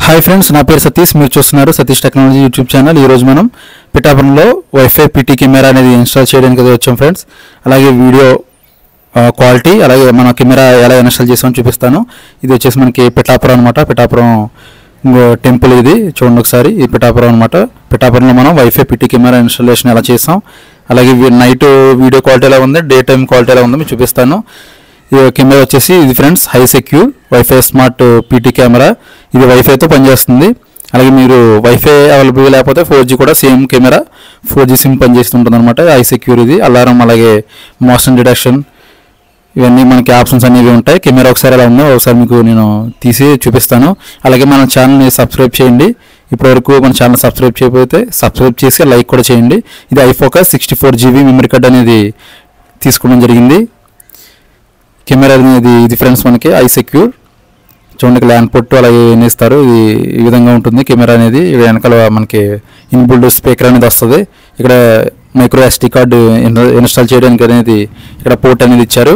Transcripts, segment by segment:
hi friends నా పేరు సతీష్ మీరు చూస్తున్నారు సతీష్ టెక్నాలజీ యూట్యూబ్ ఛానల్ ఈ రోజు మనం పిఠాపురంలో వైఫై పిటి కెమెరా అనేది ఇన్స్టాల్ చేయడానికి అయితే వచ్చాం ఫ్రెండ్స్ అలాగే వీడియో క్వాలిటీ అలాగే మన కెమెరా ఎలా ఇన్స్టాల్ చేసామో చూపిస్తాను ఇది వచ్చేసి మనకి పిఠాపురం అనమాట పిఠాపురం టెంపుల్ ఇది చూడండి ఒకసారి ఈ పిఠాపురం అనమాట పిఠాపురంలో మనం వైఫై పిటి కెమెరా ఇన్స్టాలేషన్ ఎలా చేసాం అలాగే నైట్ వీడియో క్వాలిటీ ఎలా ఉంది డే టైం క్వాలిటీ ఎలా ఉందో మీకు చూపిస్తాను ఈ కెమెరా వచ్చేసి ఇది friends high secure wifi smart PT camera ఇది వైఫైతో పనిచేస్తుంది అలాగే మీరు వైఫై అవైలబుల్ లేకపోతే ఫోర్ జీ కూడా same camera four G SIM పనిచేస్తుంటుంది అనమాట హై సెక్యూర్ ఇది అలారం అలాగే మోషన్ డిటెక్షన్ ఇవన్నీ మనకి ఆప్షన్స్ అనేవి ఉంటాయి కెమెరా ఒకసారి ఎలా ఉందో ఒకసారి మీకు నేను తీసి చూపిస్తాను అలాగే మన ఛానల్ని సబ్స్క్రైబ్ చేయండి ఇప్పటివరకు మన ఛానల్ సబ్స్క్రైబ్ చేయకపోతే సబ్స్క్రైబ్ చేసి లైక్ కూడా చేయండి ఇది iFocus sixty four GB memory card అనేది తీసుకోవడం జరిగింది కెమెరా అనేది ఇది ఫ్రెండ్స్ మనకి ఐ సెక్యూర్ చూడండి ల్యాండ్ పొట్టు అలాగే ఎన్ని ఇస్తారు ఇది ఈ విధంగా ఉంటుంది కెమెరా అనేది ఇక్కడ వెనకాల మనకి ఇన్బుల్డ్ స్పీకర్ అనేది వస్తుంది ఇక్కడ మైక్రో ఎస్టీ కార్డు ఇన్స్టాల్ చేయడానికి అనేది ఇక్కడ పోర్ట్ అనేది ఇచ్చారు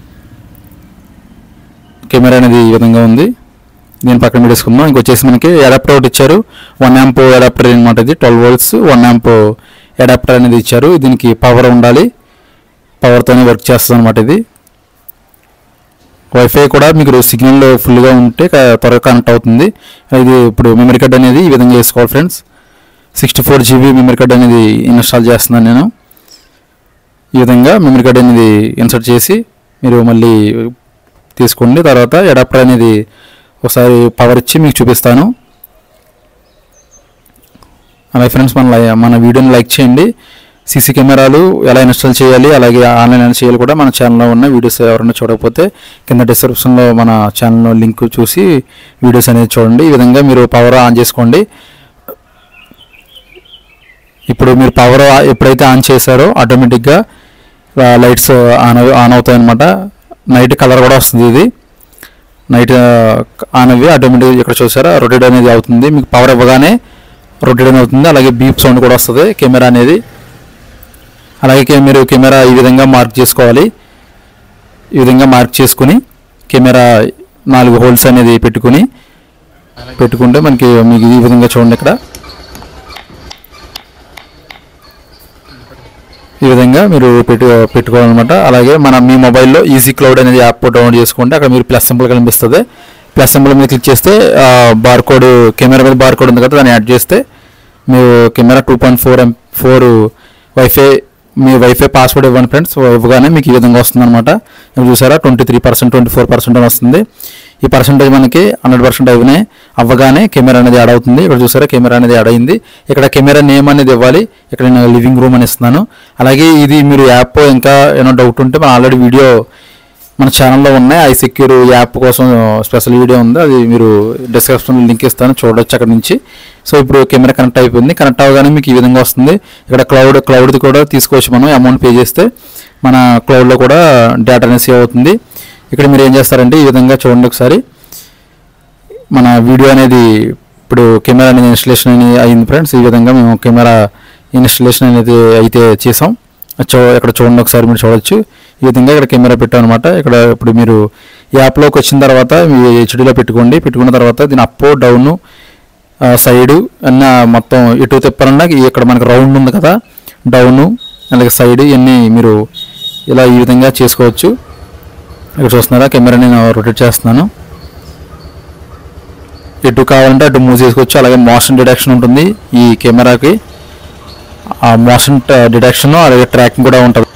కెమెరా అనేది ఈ విధంగా ఉంది దీని పక్కన పెట్టేసుకుందాం ఇంకొచ్చేసి మనకి అడాప్టర్ ఒకటి ఇచ్చారు వన్ యాంప్ అడాప్టర్ అనమాట ఇది twelve volts one amp adapter అనేది ఇచ్చారు దీనికి పవర్ ఉండాలి పవర్తోనే వర్క్ చేస్తుంది అనమాట ఇది వైఫై కూడా మీకు సిగ్నల్ ఫుల్గా ఉంటే క- త్వరగా కనెక్ట్ అవుతుంది ఇది ఇప్పుడు మెమరీ కార్డ్ అనేది ఈ విధంగా చేసుకోవాలి friends sixty four GB memory card అనేది ఇన్స్టాల్ చేస్తున్నాను నేను ఈ విధంగా మెమరీ కార్డ్ అనేది ఇన్సర్ట్ చేసి మీరు మళ్ళీ తీసుకోండి తర్వాత అడాప్టర్ అనేది ఒకసారి పవర్ ఇచ్చి మీకు చూపిస్తాను అలాగే ఫ్రెండ్స్ మన లై- మన వీడియోని లైక్ చేయండి సీసీ కెమెరాలు ఎలా ఇన్స్టాల్ చేయాలి అలాగే ఆన్లైన్ ఎలా చేయాలి కూడా మన ఛానల్లో ఉన్న వీడియోస్ ఎవరైనా చూడకపోతే కింద డిస్క్రిప్షన్లో మన ఛానల్ లింక్ చూసి వీడియోస్ అనేది చూడండి ఈ విధంగా మీరు పవర్ ఆన్ చేసుకోండి ఇప్పుడు మీరు పవర్ ఎప్పుడైతే ఆన్ చేశారో ఆటోమేటిక్గా లైట్స్ ఆన్ అవి- ఆన్ అవుతాయి అనమాట నైట్ కలర్ కూడా వస్తుంది ఇది నైట్ ఆన్ అవి ఆటోమేటిక్ ఇక్కడ చూసారా రొటేట్ అనేది అవుతుంది మీకు పవర్ ఇవ్వగానే రొటేట్ అనేది అవుతుంది అలాగే బీప్ సౌండ్ కూడా వస్తుంది కెమెరా అనేది అలాగే కే- మీరు కెమెరా ఈ విధంగా మార్క్ చేసుకోవాలి ఈ విధంగా మార్క్ చేసుకుని కెమెరా నాలుగు హోల్స్ అనేది పెట్టుకుని పెట్టుకుంటే మనకి మీకు ఈ విధంగా చూడండి ఇక్కడ ఈ విధంగా మీరు పెట్టు పెట్టుకోవాలన్నమాట అలాగే మన మీ మొబైల్లో ఈజీ క్లౌడ్ అనేది యాప్ డౌన్లోడ్ చేసుకుంటే అక్కడ మీరు ప్లస్ సింబల్ కనిపిస్తుంది ప్లస్ సింబల్ మీద క్లిక్ చేస్తే బార్ కోడ్ కెమెరా మీద బార్ కోడ్ ఉంది కదా దాన్ని యాడ్ చేస్తే మీరు camera two point four M four wifi మీ వైఫై పాస్వర్డ్ ఇవ్వండి ఫ్రెండ్స్ ఇవ్వగానే మీకు ఈ విధంగా వస్తుంది అనమాట మీరు చూసారా twenty three percent twenty four percent అని వస్తుంది ఈ పర్సెంటేజ్ మనకి హండ్రెడ్ పర్సెంట్ అయినాయి అవ్వగానే కెమెరా అనేది యాడ్ అవుతుంది ఇక్కడ చూసారా కెమెరా అనేది యాడ్ అయింది ఇక్కడ కెమెరా నేమ్ అనేది ఇవ్వాలి ఇక్కడ నేను లివింగ్ రూమ్ అని ఇస్తున్నాను అలాగే ఇది మీరు యాప్ ఇంకా ఏమైనా డౌట్ ఉంటే మనం ఆల్రెడీ వీడియో మన ఛానల్లో ఉన్నాయి ఐ సెక్యూర్ యాప్ కోసం స్పెషల్ వీడియో ఉంది అది మీరు డిస్క్రిప్షన్ లింక్ ఇస్తాను చూడొచ్చు అక్కడ నుంచి సో ఇప్పుడు కెమెరా కనెక్ట్ అయిపోయింది కనెక్ట్ అవ్వగానే మీకు ఈ విధంగా వస్తుంది ఇక్కడ క్లౌడ్ క్లౌడ్ది కూడా తీసుకోవచ్చు మనం అమౌంట్ పే చేస్తే మన క్లౌడ్లో కూడా డేటా అనేది సేవ్ అవుతుంది ఇక్కడ మీరు ఏం చేస్తారంటే ఈ విధంగా చూడండి ఒకసారి మన వీడియో అనేది ఇప్పుడు కెమెరా అనేది ఇన్స్టలేషన్ అనేది అయింది ఫ్రెండ్స్ ఈ విధంగా మేము కెమెరా ఇన్స్టలేషన్ అనేది అయితే చేసాం చూ ఇక్కడ చూడండి ఒకసారి మీరు చూడొచ్చు ఈ విధంగా ఇక్కడ కెమెరా పెట్టాం అనమాట ఇక్కడ ఇప్పుడు మీరు యాప్లోకి వచ్చిన తర్వాత మీ హెచ్డీలో పెట్టుకోండి పెట్టుకున్న తర్వాత దీని అప్ డౌన్ సైడు అన్న మొత్తం ఎటు తిప్పాలన్నా ఈ ఇక్కడ మనకి రౌండ్ ఉంది కదా డౌను అలాగే సైడ్ ఇవన్నీ మీరు ఇలా ఈ విధంగా చేసుకోవచ్చు ఇక్కడ చూస్తున్నారా కెమెరా నేను రొటేట్ చేస్తున్నాను ఎటు కావాలంటే అటు మూవ్ చేసుకోవచ్చు అలాగే మోషన్ డిటెక్షన్ ఉంటుంది ఈ కెమెరాకి ఆ మోషన్ డిటెక్షన్ అలాగే ట్రాకింగ్ కూడా ఉంటుంది